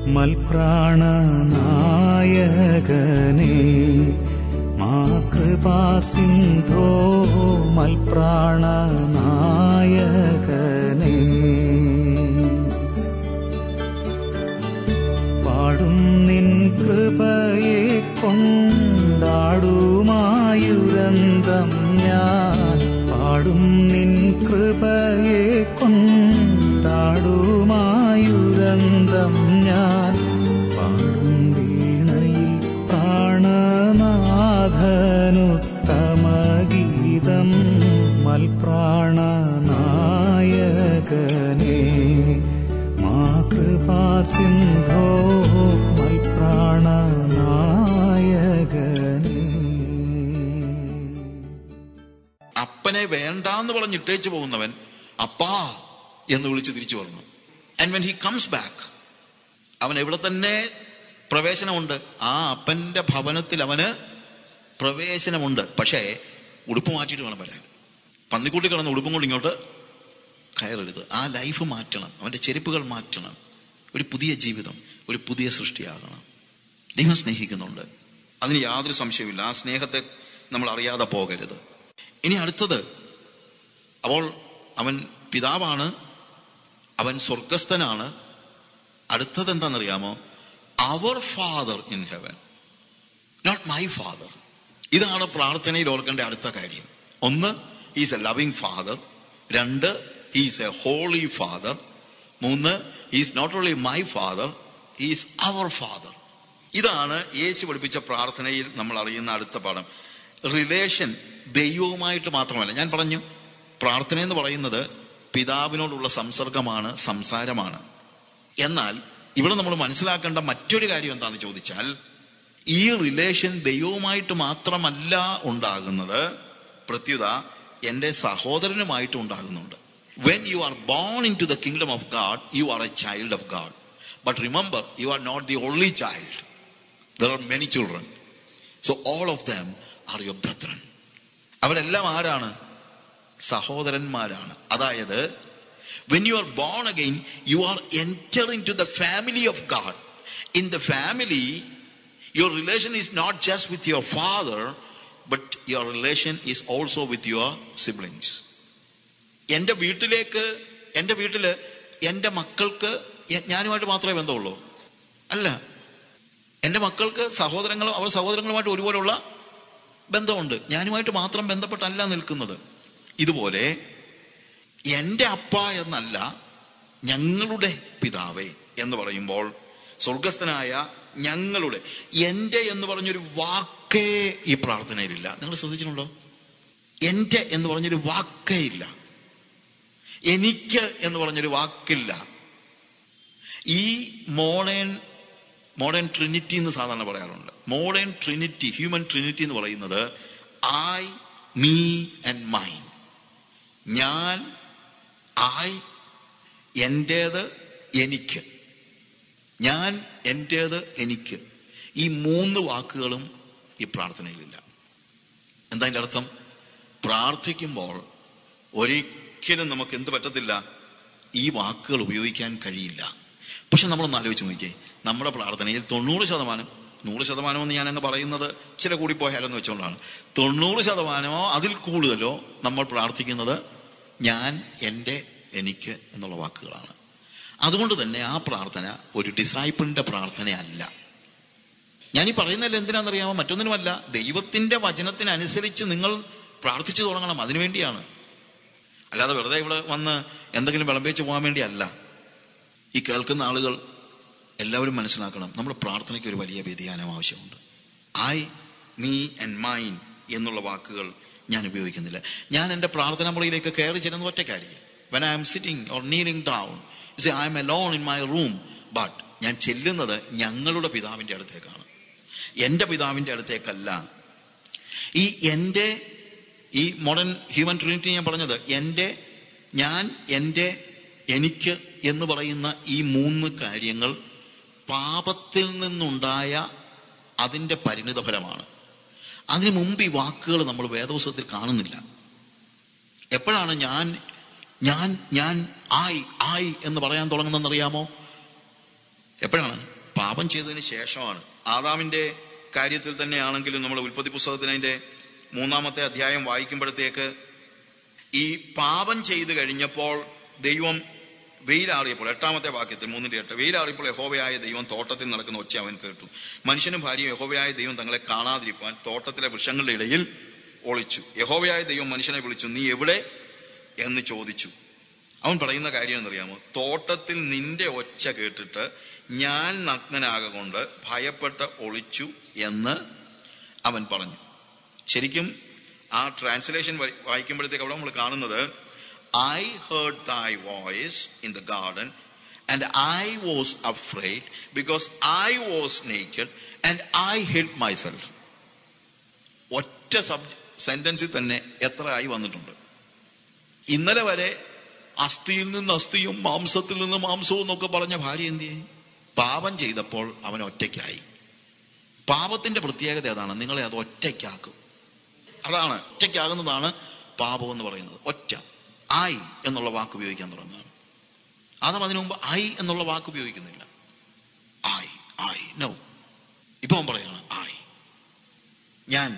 മൽപ്രാണനായകനേ മാ കൃപാസിന്ധോ മൽപ്രാണനായകനേ പാടും നിൻ കൃപയെ കൊണ്ടാടുമായുരന്തം ഞാൻ പാടും നിൻ കൃപയെ കൊണ്ടാടുമായുരന്തം ഞാൻ പാടും വീണയിൽ പ്രാണനാഥനുത്തമഗീതം മൽപ്രാണനായകനേ മാ കൃപാസിന്ധോ മൽപ്രാണനായകനേ അപ്പനെ വേണ്ടാന്ന് പറഞ്ഞ് ഇട്ടേച്ചു പോകുന്നവൻ അപ്പാ എന്ന് വിളിച്ച് തിരിച്ചു വരണം and when he comes back അവൻ എവിടെ തന്നെ പ്രവേശനമുണ്ട് ആ അപ്പന്റെ ഭവനത്തിൽ അവന് പ്രവേശനമുണ്ട് പക്ഷേ ഉടുപ്പ് മാറ്റിയിട്ട് വേണം വരാൻ പന്നിക്കൂട്ടി കിടന്ന് ഉടുപ്പും കൊണ്ട് ഇങ്ങോട്ട് കയറരുത് ആ ലൈഫ് മാറ്റണം അവന്റെ ചെരുപ്പുകൾ മാറ്റണം ഒരു പുതിയ ജീവിതം ഒരു പുതിയ സൃഷ്ടിയാകണം ദൈവം സ്നേഹിക്കുന്നുണ്ട് അതിന് യാതൊരു സംശയമില്ല ആ സ്നേഹത്തെ നമ്മൾ അറിയാതെ പോകരുത് ഇനി അടുത്തത് അപ്പോൾ അവൻ പിതാവാണ് അവൻ സ്വർഗസ്ഥനാണ് അടുത്തത് എന്താണെന്നറിയാമോ അവർ father in heaven not my father ഇതാണ് പ്രാർത്ഥനയിൽ ഓർക്കേണ്ട അടുത്ത കാര്യം ഒന്ന് ഈസ് എ ലവിങ് ഫാദർ രണ്ട് ഈസ് എ ഹോളി ഫാദർ മൂന്ന് is not only my father is our father ഇതാണ് യേശു പഠിപ്പിച്ച പ്രാർത്ഥനയിൽ നമ്മൾ അറിയുന്ന അടുത്ത പാഠം റിലേഷൻ ദൈവവുമായിട്ട് മാത്രമല്ല ഞാൻ പറഞ്ഞു പ്രാർത്ഥന എന്ന് പറയുന്നത് പിതാവിനോടുള്ള സംസർഗമാണ് സംസാരമാണ് എന്നാൽ ഇവിടെ നമ്മൾ മനസ്സിലാക്കേണ്ട മറ്റൊരു കാര്യം എന്താണെന്ന് ചോദിച്ചാൽ ഈ റിലേഷൻ ദൈവവുമായിട്ട് മാത്രമല്ല ഉണ്ടാകുന്നത് പ്രത്യുത എൻ്റെ സഹോദരനുമായിട്ട് ഉണ്ടാകുന്നുണ്ട് when you are born into the kingdom of God you are a child of God but remember you are not the only child there are many children so all of them are your brethren അവരെല്ലാം ആരാണ് സഹോദരന്മാരാണ് അതായത് when you are born again you are entering to the family of God in the family your relation is not just with your father but your relation is also with your siblings എൻ്റെ വീട്ടിലേക്ക് എൻ്റെ വീട്ടില് എൻ്റെ മക്കൾക്ക് A- ഞാനുമായിട്ട് മാത്രമേ ബന്ധമുള്ളൂ അല്ല എൻ്റെ മക്കൾക്ക് സഹോദരങ്ങളും അവർ സഹോദരങ്ങളുമായിട്ട് ഒരുപോലുള്ള ബന്ധമുണ്ട് ഞാനുമായിട്ട് മാത്രം ബന്ധപ്പെട്ടല്ല നിൽക്കുന്നത് ഇതുപോലെ എൻ്റെ അപ്പ എന്നല്ല ഞങ്ങളുടെ പിതാവേ എന്ന് പറയുമ്പോൾ സ്വർഗസ്ഥനായ ഞങ്ങളുടെ എൻ്റെ എന്ന് പറഞ്ഞൊരു വാക്കേ ഈ പ്രാർത്ഥനയിലില്ല നിങ്ങൾ ശ്രദ്ധിച്ചിട്ടുണ്ടോ എൻ്റെ എന്ന് പറഞ്ഞൊരു വാക്കേ ഇല്ല എനിക്ക് എന്ന് പറഞ്ഞൊരു വാക്കില്ല ഈ മോഡേൺ മോഡേൺ ട്രിനിറ്റി എന്ന് സാധാരണ പറയാറുണ്ട് മോഡേൺ ട്രിനിറ്റി ഹ്യൂമൻ ട്രിനിറ്റി എന്ന് പറയുന്നത് ഐ മീ ആൻഡ് മൈൻ ഞാൻ ഐ എൻ്റേത് എനിക്ക് ഞാൻ എൻ്റേത് എനിക്ക് ഈ മൂന്ന് വാക്കുകളും ഈ പ്രാർത്ഥനയിലില്ല എന്താ അതിൻ്റെ അർത്ഥം പ്രാർത്ഥിക്കുമ്പോൾ ഒരിക്കലും നമുക്ക് എന്ത് പറ്റത്തില്ല ഈ വാക്കുകൾ ഉപയോഗിക്കാൻ കഴിയില്ല പക്ഷെ നമ്മളൊന്ന് ആലോചിച്ച് നോക്കിയേ നമ്മുടെ പ്രാർത്ഥനയിൽ തൊണ്ണൂറ് ശതമാനം നൂറ് ശതമാനം എന്ന് ഞാൻ അങ്ങ് പറയുന്നത് ചില കൂടി പോയാലെന്ന് വെച്ചുകൊണ്ടാണ് തൊണ്ണൂറ് ശതമാനമോ അതിൽ കൂടുതലോ നമ്മൾ പ്രാർത്ഥിക്കുന്നത് ഞാൻ എൻ്റെ എനിക്ക് എന്നുള്ള വാക്കുകളാണ് അതുകൊണ്ട് തന്നെ ആ പ്രാർത്ഥന ഒരു ഡിസൈപ്പിളിന്റെ പ്രാർത്ഥനയല്ല ഞാൻ ഈ പറയുന്നതല്ല എന്തിനാണെന്നറിയാമോ മറ്റൊന്നിനുമല്ല ദൈവത്തിന്റെ വചനത്തിനനുസരിച്ച് നിങ്ങൾ പ്രാർത്ഥിച്ചു തുടങ്ങണം അതിനുവേണ്ടിയാണ് അല്ലാതെ വെറുതെ ഇവിടെ വന്ന് എന്തെങ്കിലും വിളമ്പേച്ച് പോകാൻ വേണ്ടിയല്ല ഈ കേൾക്കുന്ന ആളുകൾ എല്ലാവരും മനസ്സിലാക്കണം നമ്മുടെ പ്രാർത്ഥനയ്ക്ക് ഒരു വലിയ വ്യതിയാനം ആവശ്യമുണ്ട് ഐ മീ ആൻഡ് മൈൻ എന്നുള്ള വാക്കുകൾ ഞാൻ ഉപയോഗിക്കുന്നില്ല ഞാൻ എൻ്റെ പ്രാർത്ഥനാ മുറിയിലേക്ക് കയറി ചെല്ലുന്ന ഒറ്റ കാര്യം when I'm sitting or kneeling down say I'm alone in my room but ഞാൻ ചെല്ലുന്നത് ഞങ്ങളുടെ പിതാവിൻ്റെ അടുത്തേക്കാണ് എൻ്റെ പിതാവിൻ്റെ അടുത്തേക്കല്ല ഈ എൻ്റെ ഈ മോഡേൺ ഹ്യൂമൻ ട്രിനിറ്റി ഞാൻ പറഞ്ഞത് എൻ്റെ ഞാൻ എൻ്റെ എനിക്ക് എന്ന് പറയുന്ന ഈ മൂന്ന് കാര്യങ്ങൾ പാപത്തിൽ നിന്നുണ്ടായ അതിൻ്റെ പരിണിത ഫലമാണ് അതിനു മുമ്പ് ഈ വാക്കുകൾ നമ്മൾ വേദപുസ്തകത്തിൽ കാണുന്നില്ല എപ്പോഴാണ് ഞാൻ ഞാൻ ഞാൻ ആയി ആയി എന്ന് പറയാൻ തുടങ്ങുന്നതെന്നറിയാമോ എപ്പോഴാണ് പാപം ചെയ്തതിന് ശേഷമാണ് ആദാമിന്റെ കാര്യത്തിൽ തന്നെയാണെങ്കിലും നമ്മൾ ഉൽപ്പത്തി പുസ്തകത്തിന് അതിന്റെ മൂന്നാമത്തെ അധ്യായം വായിക്കുമ്പോഴത്തേക്ക് ഈ പാപം ചെയ്തു കഴിഞ്ഞപ്പോൾ ദൈവം വെയിലാറിയപ്പോൾ എട്ടാമത്തെ വാക്യത്തിൽ മൂന്നിന്റെ എട്ട് വെയിലാറിയപ്പോൾ യഹോവയായ ദൈവം തോട്ടത്തിൽ നടക്കുന്ന ഒച്ച അവൻ കേട്ടു മനുഷ്യനും ഭാര്യയും യഹോവയായ ദൈവം തങ്ങളെ കാണാതിരിക്കാൻ തോട്ടത്തിലെ വൃക്ഷങ്ങളുടെ ഇടയിൽ ഒളിച്ചു യഹോവയായ ദൈവം മനുഷ്യനെ വിളിച്ചു നീ എവിടെ എന്ന് ചോദിച്ചു അവൻ പറയുന്ന കാര്യം എന്നറിയാമോ തോട്ടത്തിൽ നിന്റെ ഒച്ച കേട്ടിട്ട് ഞാൻ നഗ്നനാകൊണ്ട് ഭയപ്പെട്ട് ഒളിച്ചു എന്ന് അവൻ പറഞ്ഞു ശരിക്കും ആ ട്രാൻസ്ലേഷൻ വായിക്കുമ്പോഴത്തേക്ക് അവിടെ നമ്മൾ കാണുന്നത് I heard thy voice in the garden and I was afraid because I was naked and I hid myself ഒറ്റ സബ് സെന്റൻസിൽ തന്നെ എത്ര ആയി വന്നിട്ടുണ്ട് ഇന്നലെ വരെ അസ്ഥിയിൽ നിന്ന് അസ്ഥിയും മാംസത്തിൽ നിന്ന് മാംസവും എന്നൊക്കെ പറഞ്ഞ ഭാര്യ എന്ത് ചെയ്യും പാപം ചെയ്തപ്പോൾ അവൻ ഒറ്റയ്ക്കായി പാപത്തിന്റെ പ്രത്യേകത അതാണ് നിങ്ങളെ അത് ഒറ്റയ്ക്കാക്കും അതാണ് ഒറ്റയ്ക്കാകുന്നതാണ് പാപം എന്ന് പറയുന്നത് ഒറ്റ ഐ എന്നുള്ള വാക്ക് ഉപയോഗിക്കാൻ തുടങ്ങുകയാണ് അതും അതിനു മുമ്പ് ഐ എന്നുള്ള വാക്ക് ഉപയോഗിക്കുന്നില്ല ഐ ഐ നോ ഇപ്പൊ അവൻ പറയാണ് ഐ ഞാൻ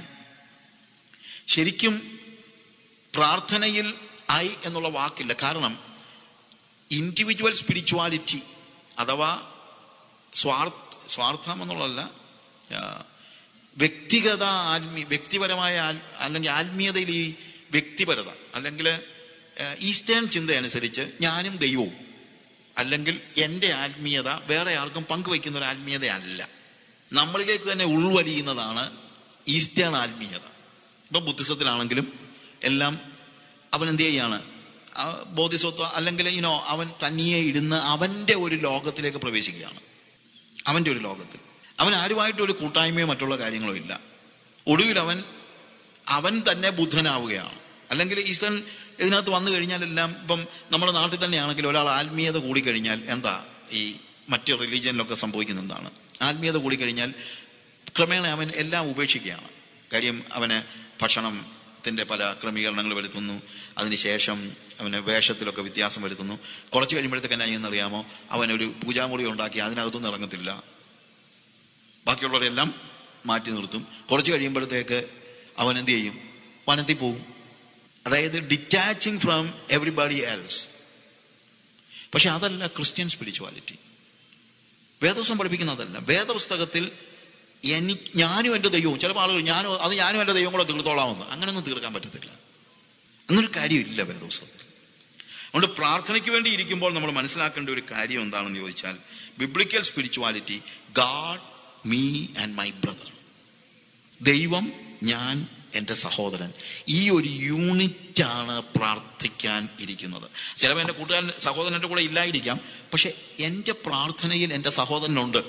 ശരിക്കും പ്രാർത്ഥനയിൽ ഐ എന്നുള്ള വാക്കില്ല കാരണം ഇൻഡിവിജ്വൽ സ്പിരിച്വാലിറ്റി അഥവാ സ്വാർത്ഥ സ്വാർത്ഥം എന്നുള്ളതല്ല ആ, വ്യക്തിഗത ആത്മീയ വ്യക്തിപരമായ ആൽ- അല്ലെങ്കിൽ ആത്മീയതയിൽ ഈ വ്യക്തിപരത അല്ലെങ്കിൽ ഈസ്റ്റേൺ ചിന്ത അനുസരിച്ച് ഞാനും ദൈവവും അല്ലെങ്കിൽ എൻ്റെ ആത്മീയത വേറെ ആർക്കും പങ്കുവയ്ക്കുന്ന ഒരു ആത്മീയതയല്ല നമ്മളിലേക്ക് തന്നെ ഉൾവലിയുന്നതാണ് ഈസ്റ്റേൺ ആത്മീയത ഇപ്പം ബുദ്ധിസത്തിലാണെങ്കിലും എല്ലാം അവൻ എന്ത് ചെയ്യാണ് ആ ബോധിസത്വ അല്ലെങ്കിൽ ഇനോ അവൻ തനിയെ ഇരുന്ന് അവൻ്റെ ഒരു ലോകത്തിലേക്ക് പ്രവേശിക്കുകയാണ് അവൻ്റെ ഒരു ലോകത്തിൽ അവൻ ആരുമായിട്ട് ഒരു കൂട്ടായ്മയോ മറ്റുള്ള കാര്യങ്ങളോ ഇല്ല ഒടുവിൽ അവൻ അവൻ തന്നെ ബുദ്ധനാവുകയാണ് അല്ലെങ്കിൽ ഈസ്റ്റേൺ ഇതിനകത്ത് വന്നു കഴിഞ്ഞാൽ എല്ലാം ഇപ്പം നമ്മുടെ നാട്ടിൽ തന്നെയാണെങ്കിൽ ഒരാൾ ആത്മീയത കൂടിക്കഴിഞ്ഞാൽ എന്താ ഈ മറ്റ് റിലീജിയനിലൊക്കെ സംഭവിക്കുന്ന എന്താണ് ആത്മീയത കൂടിക്കഴിഞ്ഞാൽ ക്രമേണ അവൻ എല്ലാം ഉപേക്ഷിക്കുകയാണ് കാര്യം അവന് ഭക്ഷണത്തിന്റെ പല ക്രമീകരണങ്ങൾ വരുത്തുന്നു അതിനുശേഷം അവന് വേഷത്തിലൊക്കെ വ്യത്യാസം വരുത്തുന്നു കുറച്ച് കഴിയുമ്പോഴത്തേക്ക് എന്നാ ചെയ്യുന്നറിയാമോ അവനൊരു പൂജാമുറി ഉണ്ടാക്കി അതിനകത്തൊന്നും ഇറങ്ങത്തില്ല ബാക്കിയുള്ളവരെല്ലാം മാറ്റി നിർത്തും കുറച്ച് കഴിയുമ്പോഴത്തേക്ക് അവൻ എന്ത് ചെയ്യും വനത്തിൽ പോകും അതായത് ഡിറ്റാച്ചിങ് ഫ്രം എവറിബഡി എൽസ് പക്ഷെ അതല്ല ക്രിസ്ത്യൻ സ്പിരിച്വാലിറ്റി വേദവസം പഠിപ്പിക്കുന്ന അതല്ല വേദപുസ്തകത്തിൽ എനിക്ക് ഞാനും എൻ്റെ ദൈവവും ചിലപ്പോൾ ആളുകൾ ഞാനും അത് ഞാനും എൻ്റെ ദൈവം കൂടെ തീർത്തോളാമെന്ന് അങ്ങനെയൊന്നും തീർക്കാൻ പറ്റത്തില്ല അങ്ങനൊരു കാര്യമില്ല വേദപുസ്തകത്തിൽ അതുകൊണ്ട് പ്രാർത്ഥനയ്ക്ക് വേണ്ടി ഇരിക്കുമ്പോൾ നമ്മൾ മനസ്സിലാക്കേണ്ട ഒരു കാര്യം എന്താണെന്ന് ചോദിച്ചാൽ biblical spirituality God me and my brother ദൈവം ഞാൻ എൻ്റെ സഹോദരൻ ഈ ഒരു യൂണിറ്റ് ആണ് പ്രാർത്ഥിക്കാൻ ഇരിക്കുന്നത് ചിലപ്പോൾ എൻ്റെ കൂട്ടുകാരൻ സഹോദരൻ എൻ്റെ കൂടെ ഇല്ലായിരിക്കാം പക്ഷെ എൻ്റെ പ്രാർത്ഥനയിൽ എൻ്റെ സഹോദരനുണ്ട്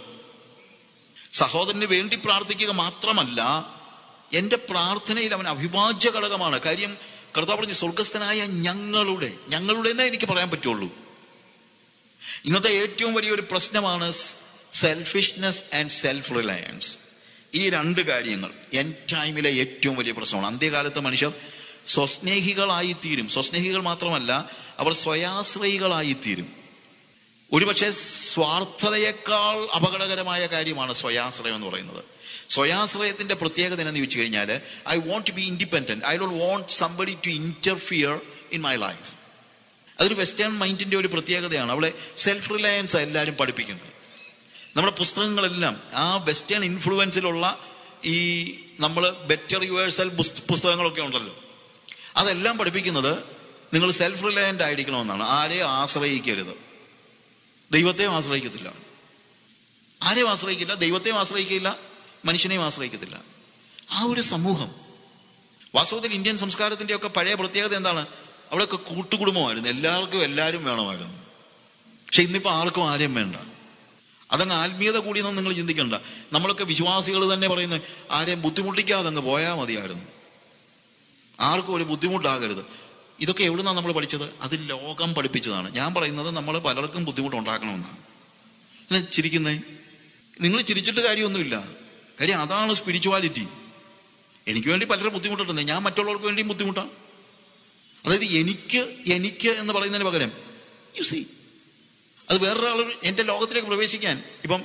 സഹോദരന് വേണ്ടി പ്രാർത്ഥിക്കുക മാത്രമല്ല എൻ്റെ പ്രാർത്ഥനയിൽ അവൻ അവിഭാജ്യ ഘടകമാണ് കാര്യം കർത്താവ് പറഞ്ഞ സ്വർഗസ്ഥനായ ഞങ്ങളുടെ ഞങ്ങളുടെ എന്നേ എനിക്ക് പറയാൻ പറ്റുള്ളൂ ഇന്നത്തെ ഏറ്റവും വലിയൊരു പ്രശ്നമാണ് സെൽഫിഷ്നെസ് ആൻഡ് സെൽഫ് റിലയൻസ് ഈ രണ്ട് കാര്യങ്ങൾ എൻ ടൈമിലെ ഏറ്റവും വലിയ പ്രശ്നമാണ് അന്ത്യകാലത്ത് മനുഷ്യർ സ്വസ്നേഹികളായി തീരും സ്വസ്നേഹികൾ മാത്രമല്ല അവർ സ്വയാശ്രയികളായി തീരും ഒരുപക്ഷെ സ്വാർത്ഥതയേക്കാൾ അപകടകരമായ കാര്യമാണ് സ്വയാശ്രയം എന്ന് പറയുന്നത് സ്വയാശ്രയത്തിന്റെ പ്രത്യേകത എന്ന് ചോദിച്ചു കഴിഞ്ഞാൽ I want to be independent I don't want somebody to interfere in my life അതൊരു വെസ്റ്റേൺ മൈൻഡിന്റെ ഒരു പ്രത്യേകതയാണ് അവിടെ സെൽഫ് റിലയൻസ് എല്ലാവരും പഠിപ്പിക്കുന്നത് നമ്മുടെ പുസ്തകങ്ങളെല്ലാം ആ വെസ്റ്റേൺ ഇൻഫ്ലുവൻസിലുള്ള ഈ നമ്മൾ ബെറ്റർ യുവേഴ്സൽ പുസ്തകങ്ങളൊക്കെ ഉണ്ടല്ലോ അതെല്ലാം പഠിപ്പിക്കുന്നത് നിങ്ങൾ സെൽഫ് റിലയന്റ് ആയിരിക്കണമെന്നാണ് ആരെയും ആശ്രയിക്കരുത് ദൈവത്തെയും ആശ്രയിക്കത്തില്ല ആരെയും ആശ്രയിക്കില്ല ദൈവത്തെയും ആശ്രയിക്കില്ല മനുഷ്യനെയും ആശ്രയിക്കത്തില്ല ആ ഒരു സമൂഹം വാസ്തവത്തിൽ ഇന്ത്യൻ സംസ്കാരത്തിന്റെ ഒക്കെ പഴയ പ്രത്യേകത എന്താണ് അവിടെയൊക്കെ കൂട്ടുകുടുംബമായിരുന്നു എല്ലാവർക്കും എല്ലാവരും വേണമായിരുന്നു പക്ഷെ ഇന്നിപ്പോ ആർക്കും ആരെയും വേണ്ട അതങ്ങ് ആത്മീയത കൂടിയെന്ന് നിങ്ങൾ ചിന്തിക്കണ്ട നമ്മളൊക്കെ വിശ്വാസികൾ തന്നെ പറയുന്നത് ആരെയും ബുദ്ധിമുട്ടിക്കാതെ അങ്ങ് പോയാൽ മതിയായിരുന്നു ആർക്കും ഒരു ബുദ്ധിമുട്ടാകരുത് ഇതൊക്കെ എവിടുന്നാണ് നമ്മൾ പഠിച്ചത് അത് ലോകം പഠിപ്പിച്ചതാണ് ഞാൻ പറയുന്നത് നമ്മൾ പലർക്കും ബുദ്ധിമുട്ടുണ്ടാക്കണമെന്നാണ് പിന്നെ ചിരിക്കുന്നേ നിങ്ങൾ ചിരിച്ചിട്ട് കാര്യമൊന്നുമില്ല കാര്യം അതാണ് സ്പിരിച്വാലിറ്റി എനിക്ക് വേണ്ടി പലരും ബുദ്ധിമുട്ടുണ്ട് ഞാൻ മറ്റുള്ളവർക്ക് വേണ്ടിയും ബുദ്ധിമുട്ടാണ് അതായത് എനിക്ക് എനിക്ക് എന്ന് പറയുന്നതിന് പകരം യു സി അത് വേറൊരാൾ എൻ്റെ ലോകത്തിലേക്ക് പ്രവേശിക്കാൻ ഇപ്പം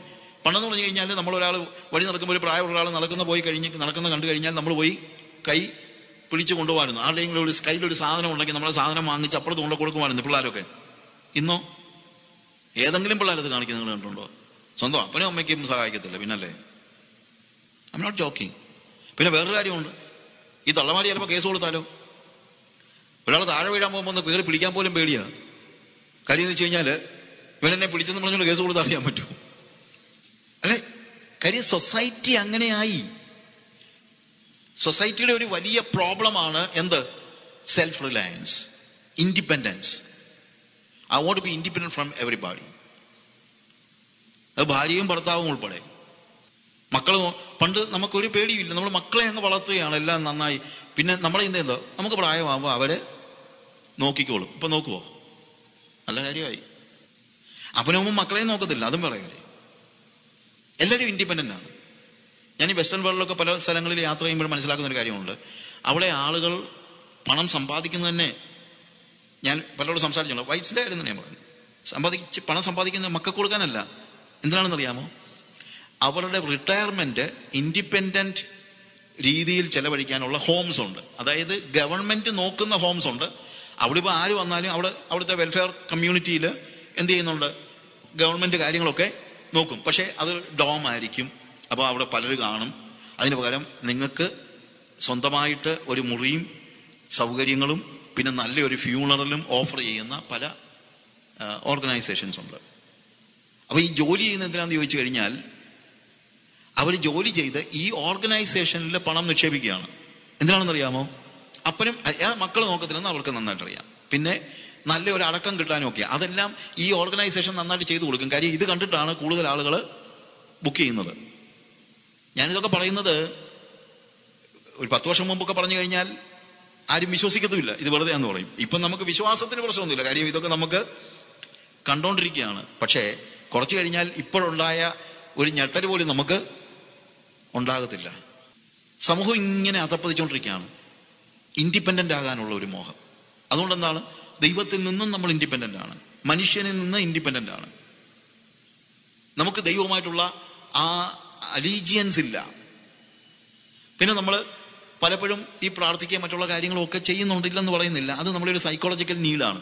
പണ്ടെന്ന് പറഞ്ഞു കഴിഞ്ഞാൽ നമ്മൾ ഒരാൾ വഴി നടക്കുമ്പോൾ ഒരു പ്രായമുള്ള ഒരാൾ നടക്കുന്ന പോയി കഴിഞ്ഞ് നടക്കുന്ന കണ്ടു കഴിഞ്ഞാൽ നമ്മൾ പോയി കൈ പിടിച്ചു കൊണ്ടുപോകായിരുന്നു ആരുടെയെങ്കിലും ഒരു കയ്യിലൊരു സാധനം ഉണ്ടെങ്കിൽ നമ്മളെ സാധനം വാങ്ങിച്ച് അപ്പുറത്ത് കൊണ്ട് കൊടുക്കുമായിരുന്നു പിള്ളേരൊക്കെ ഇന്നോ ഏതെങ്കിലും പിള്ളേരത് കാണിക്കുന്നത് നിങ്ങൾ കണ്ടിട്ടുണ്ടോ സ്വന്തം അപ്പനും അമ്മയ്ക്കും സഹായിക്കത്തില്ല പിന്നല്ലേ ഐ നോട്ട് ജോക്കിങ് പിന്നെ വേറൊരു കാര്യമുണ്ട് ഈ തള്ളമാരി ചിലപ്പോൾ കേസ് കൊടുത്താലോ ഒരാൾ താഴെ വീഴാൻ പോകുമ്പോൾ ഒന്ന് കയറി പിടിക്കാൻ പോലും പേടിയാ കാര്യം എന്ന് വെച്ച് കഴിഞ്ഞാൽ ഇവനെന്നെ പിടിച്ചെന്ന് പറഞ്ഞുകൊണ്ട് കേസ് കൊടുത്ത് അറിയാൻ പറ്റൂ അല്ലെ കാര്യം സൊസൈറ്റി അങ്ങനെയായി സൊസൈറ്റിയുടെ ഒരു വലിയ പ്രോബ്ലമാണ് എന്ത് self reliance independence I want be independent from everybody അത് ഭാര്യയും ഭർത്താവും ഉൾപ്പെടെ മക്കൾ പണ്ട് നമുക്കൊരു പേടിയില്ല നമ്മൾ മക്കളെ അങ്ങ് വളർത്തുകയാണ് എല്ലാം നന്നായി പിന്നെ നമ്മളെ എന്ത് എന്തോ നമുക്ക് പ്രായമാകുമ്പോൾ അവരെ നോക്കിക്കോളും ഇപ്പൊ നോക്കുവോ നല്ല കാര്യമായി അപ്പനും അമ്മ മക്കളെയും നോക്കത്തില്ല അതും വേറെ കാര്യം എല്ലാവരും ഇൻഡിപെൻഡന്റ് ആണ് ഞാൻ ഈ വെസ്റ്റേൺ വേൾഡിലൊക്കെ പല സ്ഥലങ്ങളിൽ യാത്ര ചെയ്യുമ്പോൾ മനസ്സിലാക്കുന്ന ഒരു കാര്യമുണ്ട് അവിടെ ആളുകൾ പണം സമ്പാദിക്കുന്നത് തന്നെ ഞാൻ പലരോട് സംസാരിച്ചിട്ടുണ്ട് വൈറ്റ്സിന്റെ കാര്യം തന്നെ ഞാൻ പറഞ്ഞു സമ്പാദിച്ച് പണം സമ്പാദിക്കുന്നത് മക്കൾക്ക് കൊടുക്കാനല്ല എന്തിനാണെന്ന് അറിയാമോ അവരുടെ റിട്ടയർമെന്റ് ഇൻഡിപെൻഡന്റ് രീതിയിൽ ചെലവഴിക്കാനുള്ള ഹോംസ് ഉണ്ട് അതായത് ഗവൺമെന്റ് നോക്കുന്ന ഹോംസ് ഉണ്ട് അവിടെ ഇപ്പോൾ ആര് വന്നാലും അവിടെ അവിടുത്തെ വെൽഫെയർ കമ്മ്യൂണിറ്റിയിൽ എന്ത് ചെയ്യുന്നുണ്ട് ഗവൺമെന്റ് കാര്യങ്ങളൊക്കെ നോക്കും പക്ഷേ അത് ഡോം ആയിരിക്കും അപ്പോൾ അവിടെ പലരും കാണും അതിന് പകരം നിങ്ങൾക്ക് സ്വന്തമായിട്ട് ഒരു മുറിയും സൗകര്യങ്ങളും പിന്നെ നല്ലൊരു ഫ്യൂണറലും ഓഫർ ചെയ്യുന്ന പല ഓർഗനൈസേഷൻസ് ഉണ്ട് അപ്പോൾ ഈ ജോലി ചെയ്യുന്ന എന്തിനാന്ന് ചോദിച്ചു കഴിഞ്ഞാൽ അവർ ജോലി ചെയ്ത് ഈ ഓർഗനൈസേഷനിൽ പണം നിക്ഷേപിക്കുകയാണ് എന്തിനാണെന്ന് അറിയാമോ അപ്പനും മക്കൾ നോക്കത്തില്ലെന്ന് അവർക്ക് നന്നായിട്ട് അറിയാം പിന്നെ നല്ല ഒരു അടക്കം കിട്ടാനും ഒക്കെ അതെല്ലാം ഈ ഓർഗനൈസേഷൻ നന്നായിട്ട് ചെയ്തു കൊടുക്കും കാര്യം ഇത് കണ്ടിട്ടാണ് കൂടുതൽ ആളുകൾ ബുക്ക് ചെയ്യുന്നത് ഞാനിതൊക്കെ പറയുന്നത് ഒരു പത്ത് വർഷം മുമ്പൊക്കെ പറഞ്ഞു കഴിഞ്ഞാൽ ആരും വിശ്വസിക്കത്തുമില്ല ഇത് വെറുതെ എന്ന് പറയും ഇപ്പം നമുക്ക് വിശ്വാസത്തിന് പ്രശ്നമൊന്നുമില്ല കാര്യം ഇതൊക്കെ നമുക്ക് കണ്ടോണ്ടിരിക്കുകയാണ് പക്ഷേ കുറച്ച് കഴിഞ്ഞാൽ ഇപ്പോഴുണ്ടായ ഒരു ഞെട്ടൽ പോലും നമുക്ക് ഉണ്ടാകത്തില്ല സമൂഹം ഇങ്ങനെ അതപ്പതിച്ചുകൊണ്ടിരിക്കുകയാണ് ഇൻഡിപെൻഡന്റ് ആകാനുള്ള ഒരു മോഹം അതുകൊണ്ട് എന്താണ് ദൈവത്തിൽ നിന്നും നമ്മൾ ഇൻഡിപെൻഡന്റ് ആണ് മനുഷ്യനിൽ നിന്ന് ഇൻഡിപെൻഡന്റ് ആണ് നമുക്ക് ദൈവവുമായിട്ടുള്ള ആ അലീജിയൻസ് ഇല്ല പിന്നെ നമ്മൾ പലപ്പോഴും ഈ പ്രാർത്ഥിക്കുകയും മറ്റുള്ള കാര്യങ്ങളും ഒക്കെ ചെയ്യുന്നുണ്ടില്ലെന്ന് പറയുന്നില്ല അത് നമ്മുടെ ഒരു സൈക്കോളജിക്കൽ നീഡാണ്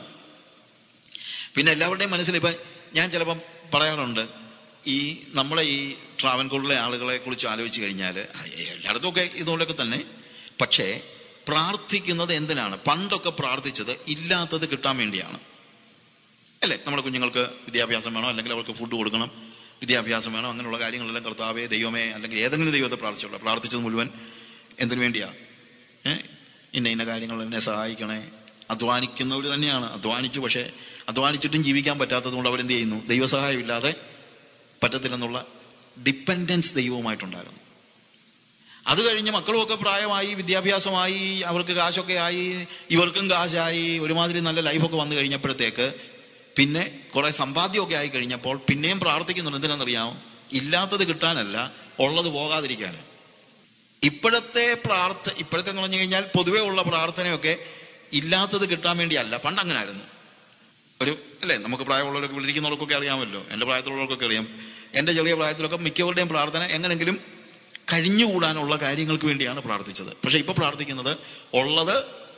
പിന്നെ എല്ലാവരുടെയും മനസ്സിൽ ഇപ്പം ഞാൻ ചിലപ്പം പറയാറുണ്ട് ഈ നമ്മളെ ഈ ട്രാവൻകൂറിലെ ആളുകളെ കുറിച്ച് ആലോചിച്ച് കഴിഞ്ഞാൽ എല്ലായിടത്തും ഒക്കെ ഇതുകൊണ്ടൊക്കെ തന്നെ പക്ഷേ പ്രാർത്ഥിക്കുന്നത് എന്തിനാണ് പണ്ടൊക്കെ പ്രാർത്ഥിച്ചത് ഇല്ലാത്തത് കിട്ടാൻ വേണ്ടിയാണ് അല്ലേ നമ്മുടെ കുഞ്ഞുങ്ങൾക്ക് വിദ്യാഭ്യാസം വേണം അല്ലെങ്കിൽ അവർക്ക് ഫുഡ് കൊടുക്കണം വിദ്യാഭ്യാസം വേണം അങ്ങനെയുള്ള കാര്യങ്ങളെല്ലാം കർത്താവേ ദൈവമേ അല്ലെങ്കിൽ ഏതെങ്കിലും ദൈവത്തെ പ്രാർത്ഥിച്ചോളൂ പ്രാർത്ഥിച്ചത് മുഴുവൻ എന്തിനു വേണ്ടിയാ ഏ ഇന്ന ഇന്ന കാര്യങ്ങൾ എന്നെ സഹായിക്കണേ അധ്വാനിക്കുന്നവർ തന്നെയാണ് അധ്വാനിച്ചു പക്ഷേ അധ്വാനിച്ചിട്ടും ജീവിക്കാൻ പറ്റാത്തത് കൊണ്ട് അവരെന്ത് ചെയ്യുന്നു ദൈവസഹായം ഇല്ലാതെ പറ്റത്തില്ലെന്നുള്ള ഡിപ്പെൻഡൻസ് ദൈവവുമായിട്ടുണ്ടായിരുന്നു അത് കഴിഞ്ഞ് മക്കളുമൊക്കെ പ്രായമായി വിദ്യാഭ്യാസമായി അവർക്ക് കാശൊക്കെ ആയി ഇവർക്കും കാശായി ഒരുമാതിരി നല്ല ലൈഫൊക്കെ വന്നു കഴിഞ്ഞപ്പോഴത്തേക്ക് പിന്നെ കുറെ സമ്പാദ്യമൊക്കെ ആയി കഴിഞ്ഞപ്പോൾ പിന്നെയും പ്രാർത്ഥിക്കുന്നുണ്ട് എന്തിനാണെന്നറിയാമോ ഇല്ലാത്തത് കിട്ടാനല്ല ഉള്ളത് പോകാതിരിക്കാൻ ഇപ്പോഴത്തെ പ്രാർത്ഥ ഇപ്പോഴത്തെ എന്ന് പറഞ്ഞു കഴിഞ്ഞാൽ പൊതുവേ ഉള്ള പ്രാർത്ഥനയൊക്കെ ഇല്ലാത്തത് കിട്ടാൻ വേണ്ടിയല്ല പണ്ട് അങ്ങനെ ആയിരുന്നു ഒരു അല്ലേ നമുക്ക് പ്രായമുള്ളവരൊക്കെ വിളിക്കുന്നവർക്കൊക്കെ അറിയാമല്ലോ എൻ്റെ പ്രായത്തിലുള്ളവർക്കൊക്കെ അറിയാം എൻ്റെ ചെറിയ പ്രായത്തിലൊക്കെ മിക്കവരുടെയും പ്രാർത്ഥന എങ്ങനെങ്കിലും കഴിഞ്ഞുകൂടാനുള്ള കാര്യങ്ങൾക്ക് വേണ്ടിയാണ് പ്രാർത്ഥിച്ചത് പക്ഷെ ഇപ്പൊ പ്രാർത്ഥിക്കുന്നത് ഉള്ളത്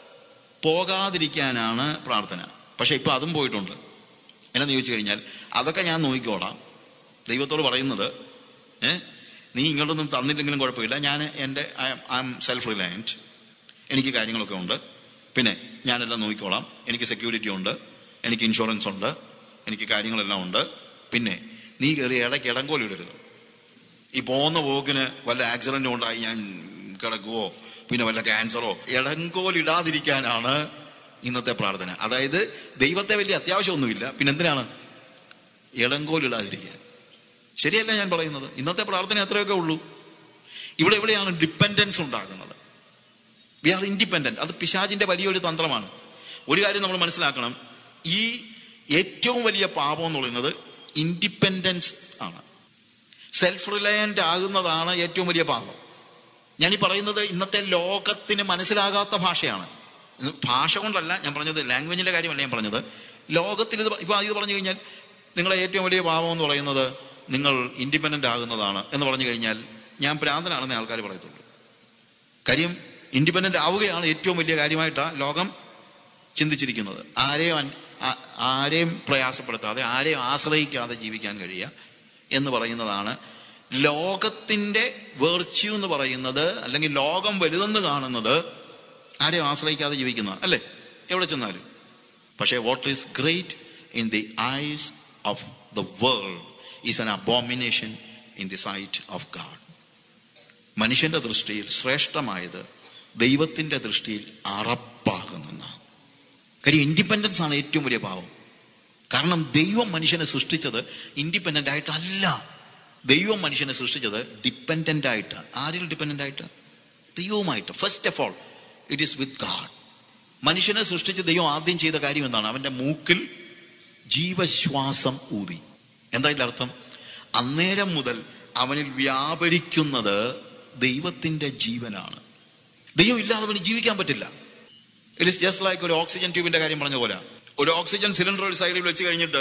പോകാതിരിക്കാനാണ് പ്രാർത്ഥന പക്ഷെ ഇപ്പൊ അതും പോയിട്ടുണ്ട് എന്നു ചോദിച്ചു കഴിഞ്ഞാൽ അതൊക്കെ ഞാൻ നോക്കിക്കോളാം ദൈവത്തോട് പറയുന്നത് ഏ നീ ഇങ്ങോട്ടൊന്നും തന്നില്ലെങ്കിലും കുഴപ്പമില്ല ഞാൻ എൻ്റെ ഐ ആം സെൽഫ് റിലയൻറ്റ് എനിക്ക് കാര്യങ്ങളൊക്കെ ഉണ്ട് പിന്നെ ഞാനെല്ലാം നോക്കിക്കോളാം എനിക്ക് സെക്യൂരിറ്റി ഉണ്ട് എനിക്ക് ഇൻഷുറൻസ് ഉണ്ട് എനിക്ക് കാര്യങ്ങളെല്ലാം ഉണ്ട് പിന്നെ നീ കയറി ഇടയ്ക്ക് ഇടങ്കോലിടരുത് ഈ പോകുന്ന പോക്കിന് വല്ല ആക്സിഡന്റും ഉണ്ടായി ഞാൻ കിടക്കുവോ പിന്നെ വല്ല ക്യാൻസറോ ഇടങ്കോലിടാതിരിക്കാനാണ് ഇന്നത്തെ പ്രാർത്ഥന അതായത് ദൈവത്തെ വലിയ അത്യാവശ്യമൊന്നുമില്ല പിന്നെ എന്തിനാണ് ഇടങ്കോലിടാതിരിക്കാൻ ശരിയല്ല ഞാൻ പറയുന്നത് ഇന്നത്തെ പ്രാർത്ഥന അത്രയൊക്കെ ഉള്ളൂ ഇവിടെ എവിടെയാണ് ഡിപ്പെൻഡൻസ് ഉണ്ടാകുന്നത് വി ആർ ഇൻഡിപെൻഡന്റ് അത് പിശാജിന്റെ വലിയൊരു തന്ത്രമാണ് ഒരു കാര്യം നമ്മൾ മനസ്സിലാക്കണം ഈ ഏറ്റവും വലിയ പാപം എന്ന് പറയുന്നത് ഇൻഡിപെൻഡൻസ് ആണ് സെൽഫ് റിലയന്റ് ആകുന്നതാണ് ഏറ്റവും വലിയ പാപം ഞാൻ ഈ പറയുന്നത് ഇന്നത്തെ ലോകത്തിന് മനസ്സിലാകാത്ത ഭാഷയാണ് ഇത് ഭാഷ കൊണ്ടല്ല ഞാൻ പറഞ്ഞത് ലാംഗ്വേജിന്റെ കാര്യമല്ല ഞാൻ പറഞ്ഞത് ലോകത്തിൽ ഇത് ഇപ്പൊ ഇത് പറഞ്ഞു കഴിഞ്ഞാൽ നിങ്ങളെ ഏറ്റവും വലിയ പാപം എന്ന് പറയുന്നത് നിങ്ങൾ ഇൻഡിപെൻഡന്റ് ആകുന്നതാണ് എന്ന് പറഞ്ഞു കഴിഞ്ഞാൽ ഞാൻ ഭ്രാന്തനാണെന്ന് ആൾക്കാർ പറയത്തുള്ളൂ കാര്യം ഇൻഡിപെൻഡന്റ് ആവുകയാണ് ഏറ്റവും വലിയ കാര്യമായിട്ടാ ലോകം ചിന്തിച്ചിരിക്കുന്നത് ആരെയും അൻ- ആ- ആരെയും പ്രയാസപ്പെടുത്താതെ ആരെയും ആശ്രയിക്കാതെ ജീവിക്കാൻ കഴിയുക എന്ന് പറയുന്നതാണ് ലോകത്തിന്റെ വേർച്യൂ എന്ന് പറയുന്നത് അല്ലെങ്കിൽ ലോകം വലുതെന്ന് കാണുന്നത് ആരെയും ആശ്രയിക്കാതെ ജീവിക്കുന്ന അല്ലേ എവിടെ ചെന്നാലും പക്ഷേ what is great in the eyes of the world is an abomination in the sight of God മനുഷ്യന്റെ ദൃഷ്ടിയിൽ ശ്രേഷ്ഠമായത് ദൈവത്തിന്റെ ദൃഷ്ടിയിൽ അറപ്പാകുന്നെന്നാണ് കാര്യം ഇൻഡിപെൻഡൻസ് ആണ് ഏറ്റവും വലിയ പാവം കാരണം ദൈവം മനുഷ്യനെ സൃഷ്ടിച്ചത് ഇൻഡിപെൻഡന്റ് ആയിട്ടല്ല ദൈവം മനുഷ്യനെ സൃഷ്ടിച്ചത് ഡിപ്പെൻഡന്റ് ആയിട്ട് ആരിൽ ഡിപ്പെൻഡന്റ് ആയിട്ട് ദൈവവുമായിട്ട് first of all it is with God മനുഷ്യനെ സൃഷ്ടിച്ച് ദൈവം ആദ്യം ചെയ്ത കാര്യം എന്താണ് അവന്റെ മൂക്കിൽ ജീവശ്വാസം ഊതി എന്താ ഇതിന്റെ അർത്ഥം അന്നേരം മുതൽ അവനിൽ വ്യാപരിക്കുന്നത് ദൈവത്തിന്റെ ജീവനാണ് ദൈവം ഇല്ലാതെ അവന് ജീവിക്കാൻ പറ്റില്ല ഇറ്റ് ഇസ് ജസ്റ്റ് ലൈക്ക് ഒരു ഓക്സിജൻ ട്യൂബിന്റെ കാര്യം പറഞ്ഞ പോലെ ഒരു ഓക്സിജൻ സിലിണ്ടർ ഒരു സൈഡിൽ വെച്ച് കഴിഞ്ഞിട്ട്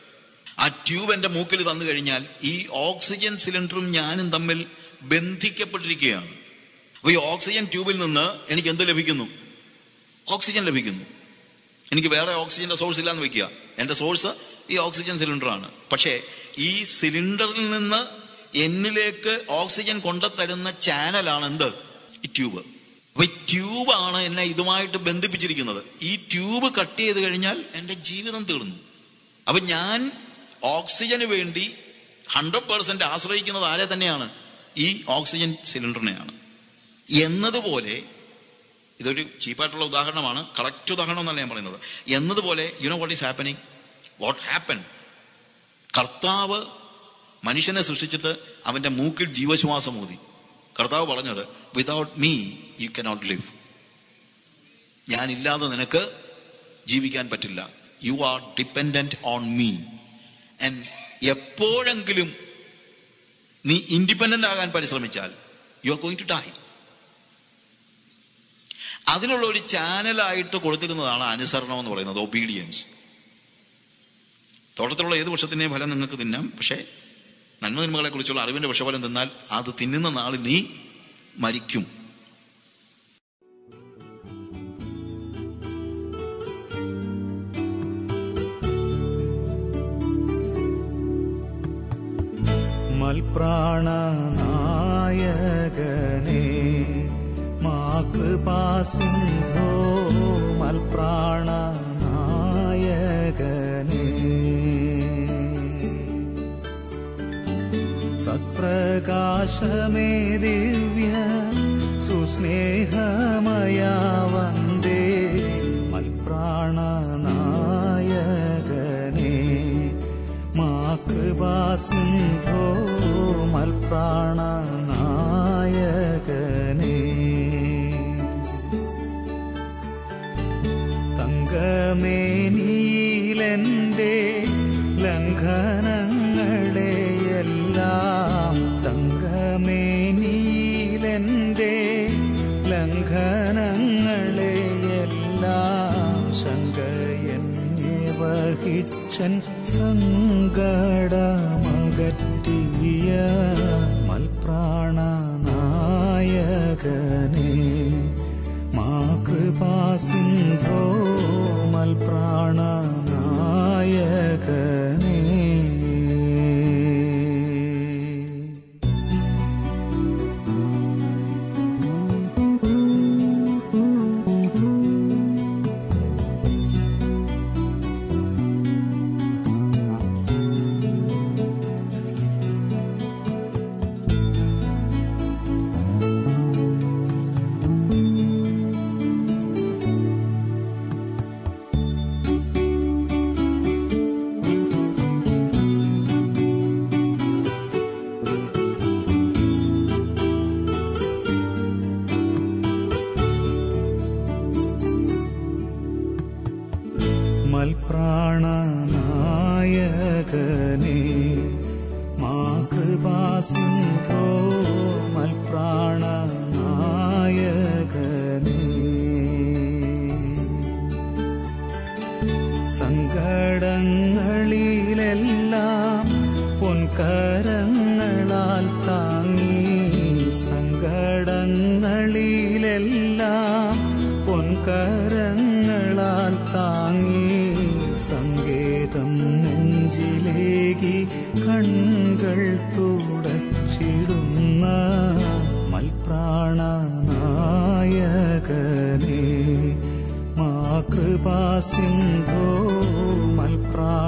ആ ട്യൂബ് എന്റെ മൂക്കിൽ തന്നു കഴിഞ്ഞാൽ ഈ ഓക്സിജൻ സിലിണ്ടറും ഞാനും തമ്മിൽ ബന്ധിക്കപ്പെട്ടിരിക്കുകയാണ് അപ്പൊ ഈ ഓക്സിജൻ ട്യൂബിൽ നിന്ന് എനിക്ക് എന്ത് ലഭിക്കുന്നു ഓക്സിജൻ ലഭിക്കുന്നു എനിക്ക് വേറെ ഓക്സിജന്റെ സോഴ്സ് ഇല്ലാന്ന് വെക്കുക എന്റെ സോഴ്സ് ഈ ഓക്സിജൻ സിലിണ്ടറാണ് പക്ഷേ ഈ സിലിണ്ടറിൽ നിന്ന് എന്നിലേക്ക് ഓക്സിജൻ കൊണ്ടുതരുന്ന ചാനലാണ് എന്ത് ഈ ട്യൂബ് അപ്പൊ ഈ ട്യൂബാണ് എന്നെ ഇതുമായിട്ട് ബന്ധിപ്പിച്ചിരിക്കുന്നത് ഈ ട്യൂബ് കട്ട് ചെയ്ത് കഴിഞ്ഞാൽ എന്റെ ജീവിതം തീർന്നു അപ്പൊ ഞാൻ ഓക്സിജന് വേണ്ടി ഹൺഡ്രഡ് പേഴ്സെന്റ് ആശ്രയിക്കുന്നത് ആരെ തന്നെയാണ് ഈ ഓക്സിജൻ സിലിണ്ടറിനെയാണ് എന്നതുപോലെ ഇതൊരു ചീപ്പായിട്ടുള്ള ഉദാഹരണമാണ് കറക്റ്റ് ഉദാഹരണം എന്നല്ല ഞാൻ പറയുന്നത് എന്നതുപോലെ you know what is happening what happen കർത്താവ് മനുഷ്യനെ സൃഷ്ടിച്ചിട്ട് അവന്റെ മൂക്കിൽ ജീവശ്വാസം ഊതി കർത്താവ് പറഞ്ഞത് without me you cannot live ഞാനില്ലാതെ നിനക്ക് ജീവിക്കാൻ പറ്റില്ല you are dependent on me and എപ്പോഴെങ്കിലും നീ ഇൻഡിപെൻഡന്റ് ആകാൻ പരിശ്രമിച്ചാൽ you are going to die അതിനുള്ള ഒരു ചാനലായിട്ട് കൊടുത്തിരുന്നതാണ് അനുസരണം എന്ന് പറയുന്നത് ഒബീഡിയൻസ് തോട്ടത്തിലുള്ള ഏത് വൃക്ഷത്തിന്റെയും ഫലം നിങ്ങൾക്ക് തിന്നാം പക്ഷേ നന്മതിന്മകളെ കുറിച്ചുള്ള അറിവിന്റെ വിഷഫലം തിന്നാൽ അത് തിന്നുന്ന നാളിൽ നീ മരിക്കും മൽപ്രാണനായകനേ മാ കൃപാസിന്ധോ മൽപ്രാണനായകനേ സത്പ്രകാശമേ ദിവ്യ സുസ്നേഹമയാ വന്ദേ മൽപ്രാണനായകനേ മാ കൃപാസിന്ധോ മൽപ്രാണനായകനേ തങ്കമേനീലെൻ്റെ ലംഘനങ്ങളെയെല്ലാം തങ്കമേനീലെൻ്റെ ലംഘനങ്ങളെയെല്ലാം ശങ്കയെന്നെ വഹിച്ചൻ സങ്കടമകറ്റിയ മൽപ്രാണനായകനേ മാ കൃപാസിന്ധോ മൽപ്രാണനായകനേ മൽപ്രാണനായകനേ മാ കൃപാസിന്ധോ മൽപ്രാണനായകനേ സങ്കടങ്ങളിലെല്ലാം പൊൻകരങ്ങളാൽ നൽകി കൺകൾ തുടച്ചിടുന്ന മൽപ്രാണനായകനേ മാ കൃപാസിന്ധോ മൽപ്രാണനായകനേ